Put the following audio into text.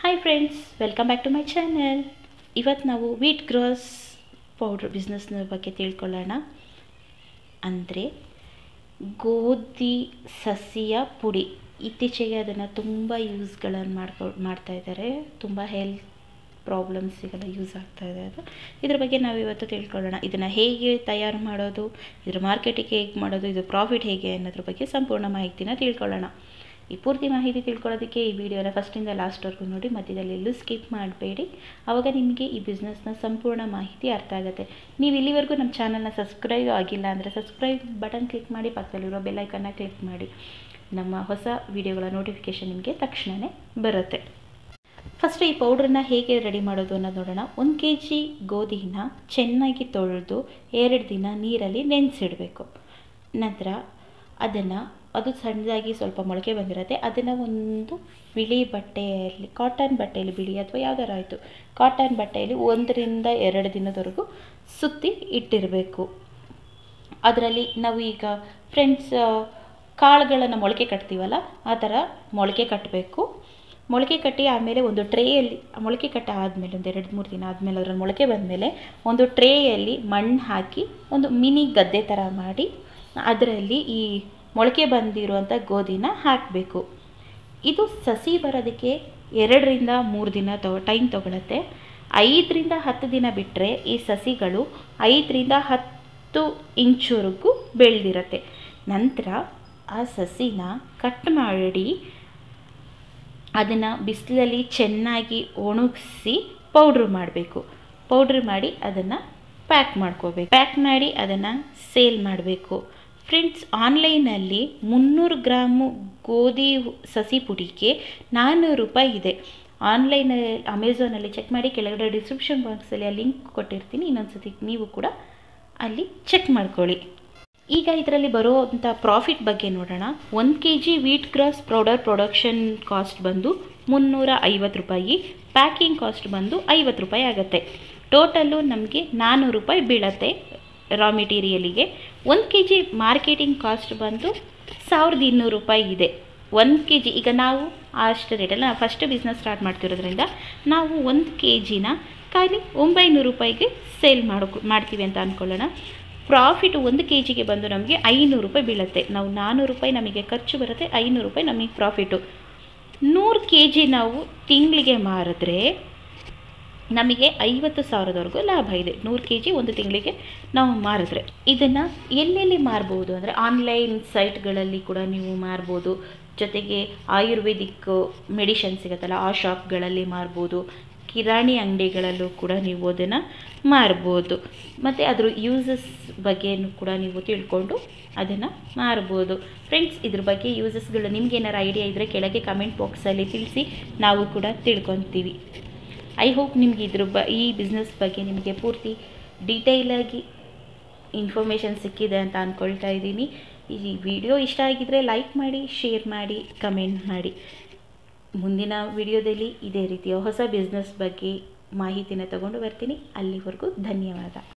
hi friends welcome back to my channel ಇವತ್ತು ನಾವು wheat gross powder ಬಿಸ್ನೆಸ್ನ ಬಗ್ಗೆ ತಿಳ್ಕೊಳ್ಳೋಣ ಅಂದರೆ ಗೋಧಿ ಸಸಿಯ ಪುಡಿ ಇತ್ತೀಚೆಗೆ ಅದನ್ನು ತುಂಬ ಯೂಸ್ಗಳನ್ನು ಮಾಡ್ಕೊ ಮಾಡ್ತಾ ಇದ್ದಾರೆ ತುಂಬ ಹೆಲ್ತ್ ಪ್ರಾಬ್ಲಮ್ಸಿಗೆಲ್ಲ ಯೂಸ್ ಆಗ್ತಾ ಇದೆ ಅದು ಇದ್ರ ಬಗ್ಗೆ ನಾವು ಇವತ್ತು ತಿಳ್ಕೊಳ್ಳೋಣ ಇದನ್ನು ಹೇಗೆ ತಯಾರು ಮಾಡೋದು ಇದ್ರ ಮಾರ್ಕೆಟಿಗೆ ಹೇಗೆ ಮಾಡೋದು ಇದು ಪ್ರಾಫಿಟ್ ಹೇಗೆ ಅನ್ನೋದ್ರ ಬಗ್ಗೆ ಸಂಪೂರ್ಣ ಮಾಹಿತಿನ ತಿಳ್ಕೊಳ್ಳೋಣ ಈ ಪೂರ್ತಿ ಮಾಹಿತಿ ತಿಳ್ಕೊಳ್ಳೋದಕ್ಕೆ ಈ ವಿಡಿಯೋನ ಫಸ್ಟಿಂದ ಲಾಸ್ಟ್ವರೆಗೂ ನೋಡಿ ಮಧ್ಯದಲ್ಲಿ ಎಲ್ಲೂ ಸ್ಕಿಪ್ ಮಾಡಬೇಡಿ ಆವಾಗ ನಿಮಗೆ ಈ ಬಿಸ್ನೆಸ್ನ ಸಂಪೂರ್ಣ ಮಾಹಿತಿ ಅರ್ಥ ಆಗುತ್ತೆ ನೀವು ಇಲ್ಲಿವರೆಗೂ ನಮ್ಮ ಚಾನಲ್ನ ಸಬ್ಸ್ಕ್ರೈಬ್ ಆಗಿಲ್ಲ ಅಂದರೆ ಸಬ್ಸ್ಕ್ರೈಬ್ ಬಟನ್ ಕ್ಲಿಕ್ ಮಾಡಿ ಪಕ್ಕದಲ್ಲಿರೋ ಬೆಲ್ಲೈಕನ್ನ ಕ್ಲಿಕ್ ಮಾಡಿ ನಮ್ಮ ಹೊಸ ವಿಡಿಯೋಗಳ ನೋಟಿಫಿಕೇಷನ್ ನಿಮಗೆ ತಕ್ಷಣವೇ ಬರುತ್ತೆ ಫಸ್ಟ್ ಈ ಪೌಡ್ರನ್ನ ಹೇಗೆ ರೆಡಿ ಮಾಡೋದು ಅನ್ನೋದು ನೋಡೋಣ ಒಂದು ಕೆ ಜಿ ಗೋಧಿನ ಚೆನ್ನಾಗಿ ತೊಳೆದು ಎರಡು ದಿನ ನೀರಲ್ಲಿ ನೆನೆಸಿಡಬೇಕು ನಂತರ ಅದನ್ನು ಅದು ಸಣ್ಣದಾಗಿ ಸ್ವಲ್ಪ ಮೊಳಕೆ ಬಂದಿರುತ್ತೆ ಅದನ್ನು ಒಂದು ಬಿಳಿ ಬಟ್ಟೆಯಲ್ಲಿ ಕಾಟನ್ ಬಟ್ಟೆಯಲ್ಲಿ ಬಿಳಿ ಅಥವಾ ಯಾವ್ದಾರು ಆಯಿತು ಕಾಟನ್ ಬಟ್ಟೆಯಲ್ಲಿ ಒಂದರಿಂದ ಎರಡು ದಿನದವರೆಗೂ ಸುತ್ತಿ ಇಟ್ಟಿರಬೇಕು ಅದರಲ್ಲಿ ನಾವು ಈಗ ಫ್ರೆಂಡ್ಸ್ ಕಾಳುಗಳನ್ನು ಮೊಳಕೆ ಕಟ್ತೀವಲ್ಲ ಆ ಥರ ಮೊಳಕೆ ಕಟ್ಟಬೇಕು ಮೊಳಕೆ ಕಟ್ಟಿ ಆಮೇಲೆ ಒಂದು ಟ್ರೇಯಲ್ಲಿ ಮೊಳಕೆ ಕಟ್ಟ ಆದಮೇಲೆ ಒಂದು ಎರಡು ಮೂರು ದಿನ ಆದಮೇಲೆ ಅದರಲ್ಲಿ ಮೊಳಕೆ ಬಂದಮೇಲೆ ಒಂದು ಟ್ರೇಯಲ್ಲಿ ಮಣ್ಣು ಹಾಕಿ ಒಂದು ಮಿನಿ ಗದ್ದೆ ಥರ ಮಾಡಿ ಅದರಲ್ಲಿ ಈ ಮೊಳಕೆ ಬಂದಿರುವಂಥ ಗೋಧಿನ ಹಾಕಬೇಕು ಇದು ಸಸಿ ಬರೋದಕ್ಕೆ ಎರಡರಿಂದ ಮೂರು ದಿನ ತಗೊ ಟೈಮ್ ತೊಗೊಳತ್ತೆ ಐದರಿಂದ ಹತ್ತು ದಿನ ಬಿಟ್ಟರೆ ಈ ಸಸಿಗಳು ಐದರಿಂದ ಹತ್ತು ಇಂಚುವರೆಗೂ ಬೆಳೆದಿರತ್ತೆ ನಂತರ ಆ ಸಸಿನ ಕಟ್ ಮಾಡಿ ಅದನ್ನು ಬಿಸಿಲಲ್ಲಿ ಚೆನ್ನಾಗಿ ಒಣಗಿಸಿ ಪೌಡ್ರ್ ಮಾಡಬೇಕು ಪೌಡ್ರ್ ಮಾಡಿ ಅದನ್ನು ಪ್ಯಾಕ್ ಮಾಡ್ಕೋಬೇಕು ಪ್ಯಾಕ್ ಮಾಡಿ ಅದನ್ನು ಸೇಲ್ ಮಾಡಬೇಕು ಫ್ರೆಂಡ್ಸ್ ಆನ್ಲೈನಲ್ಲಿ ಮುನ್ನೂರು ಗ್ರಾಮು ಗೋಧಿ ಸಸಿ ಪುಡಿಗೆ ನಾನ್ನೂರು ರೂಪಾಯಿ ಇದೆ ಆನ್ಲೈನಲ್ಲಿ ಅಮೆಝಾನಲ್ಲಿ ಚೆಕ್ ಮಾಡಿ ಕೆಳಗಡೆ ಡಿಸ್ಕ್ರಿಪ್ಷನ್ ಬಾಕ್ಸಲ್ಲಿ ಆ ಲಿಂಕ್ ಕೊಟ್ಟಿರ್ತೀನಿ ಇನ್ನೊಂದು ಸತಿ ನೀವು ಕೂಡ ಅಲ್ಲಿ ಚೆಕ್ ಮಾಡ್ಕೊಳ್ಳಿ ಈಗ ಇದರಲ್ಲಿ ಬರೋವಂಥ ಪ್ರಾಫಿಟ್ ಬಗ್ಗೆ ನೋಡೋಣ ಒಂದು K G wheat grass powder production cost ಬಂದು ಮುನ್ನೂರ ಐವತ್ತು ರೂಪಾಯಿ ಪ್ಯಾಕಿಂಗ್ ಕಾಸ್ಟ್ ಬಂದು ಐವತ್ತು ರೂಪಾಯಿ ಆಗುತ್ತೆ ಟೋಟಲ್ಲು ನಮಗೆ ನಾನ್ನೂರು ರೂಪಾಯಿ ಬೀಳತ್ತೆ ರಾ ಮೆಟೀರಿಯಲಿಗೆ ಒಂದು ಕೆ ಜಿ ಮಾರ್ಕೆಟಿಂಗ್ ಕಾಸ್ಟ್ ಬಂದು ಸಾವಿರದ ಇನ್ನೂರು ರೂಪಾಯಿ ಇದೆ ಒಂದು ಕೆ ಜಿ ಈಗ ನಾವು ಅಷ್ಟು ರೇಟಲ್ಲಿ ನಾವು ಫಸ್ಟ್ ಬಿಸ್ನೆಸ್ ಸ್ಟಾರ್ಟ್ ಮಾಡ್ತಿರೋದ್ರಿಂದ ನಾವು ಒಂದು ಕೆ ಜಿನ ಖಾಲಿ ಒಂಬೈನೂರು ರೂಪಾಯಿಗೆ ಸೇಲ್ ಮಾಡೋ ಮಾಡ್ತೀವಿ ಅಂತ ಅಂದ್ಕೊಳ್ಳೋಣ ಪ್ರಾಫಿಟ್ ಒಂದು ಕೆ ಜಿಗೆ ಬಂದು ನಮಗೆ ಐನೂರು ರೂಪಾಯಿ ಬೀಳುತ್ತೆ ನಾವು ನಾನ್ನೂರು ರೂಪಾಯಿ ನಮಗೆ ಖರ್ಚು ಬರುತ್ತೆ ಐನೂರು ರೂಪಾಯಿ ನಮಗೆ ಪ್ರಾಫಿಟು ನೂರು ಕೆ ಜಿ ನಾವು ತಿಂಗಳಿಗೆ ಮಾರಿದ್ರೆ ನಮಗೆ ಐವತ್ತು ಸಾವಿರದವರೆಗೂ ಲಾಭ ಇದೆ ನೂರು ಕೆ ಜಿ ಒಂದು ತಿಂಗಳಿಗೆ ನಾವು ಮಾರಿದ್ರೆ ಇದನ್ನು ಎಲ್ಲೆಲ್ಲಿ ಮಾರ್ಬೋದು ಅಂದರೆ ಆನ್ಲೈನ್ ಸೈಟ್ಗಳಲ್ಲಿ ಕೂಡ ನೀವು ಮಾರ್ಬೋದು ಜೊತೆಗೆ ಆಯುರ್ವೇದಿಕ್ ಮೆಡಿಷನ್ ಸಿಗುತ್ತಲ್ಲ ಆ ಶಾಪ್ಗಳಲ್ಲಿ ಮಾರ್ಬೋದು ಕಿರಾಣಿ ಅಂಗಡಿಗಳಲ್ಲೂ ಕೂಡ ನೀವು ಅದನ್ನು ಮಾರ್ಬೋದು ಮತ್ತು ಅದ್ರ ಯೂಸಸ್ ಬಗ್ಗೆನೂ ಕೂಡ ನೀವು ತಿಳ್ಕೊಂಡು ಅದನ್ನು ಮಾರ್ಬೋದು ಫ್ರೆಂಡ್ಸ್ ಇದ್ರ ಬಗ್ಗೆ ಯೂಸಸ್ಗಳು ನಿಮ್ಗೆ ಏನಾರು ಐಡಿಯಾ ಇದ್ದರೆ ಕೆಳಗೆ ಕಮೆಂಟ್ ಬಾಕ್ಸಲ್ಲಿ ತಿಳಿಸಿ ನಾವು ಕೂಡ ತಿಳ್ಕೊತೀವಿ ಐ ಹೋಪ್ ನಿಮಗೆ ಇದ್ರ ಬ ಈ ಬಿಸ್ನೆಸ್ ಬಗ್ಗೆ ನಿಮಗೆ ಪೂರ್ತಿ ಡೀಟೇಲಾಗಿ ಇನ್ಫಾರ್ಮೇಷನ್ ಸಿಕ್ಕಿದೆ ಅಂತ ಅಂದ್ಕೊಳ್ತಾ ಇದ್ದೀನಿ ಈ ವಿಡಿಯೋ ಇಷ್ಟ ಆಗಿದ್ದರೆ ಲೈಕ್ ಮಾಡಿ ಶೇರ್ ಮಾಡಿ ಕಮೆಂಟ್ ಮಾಡಿ ಮುಂದಿನ ವಿಡಿಯೋದಲ್ಲಿ ಇದೇ ರೀತಿಯ ಹೊಸ ಬಿಸ್ನೆಸ್ ಬಗ್ಗೆ ಮಾಹಿತಿನ ತಗೊಂಡು ಬರ್ತೀನಿ ಅಲ್ಲಿವರೆಗೂ ಧನ್ಯವಾದ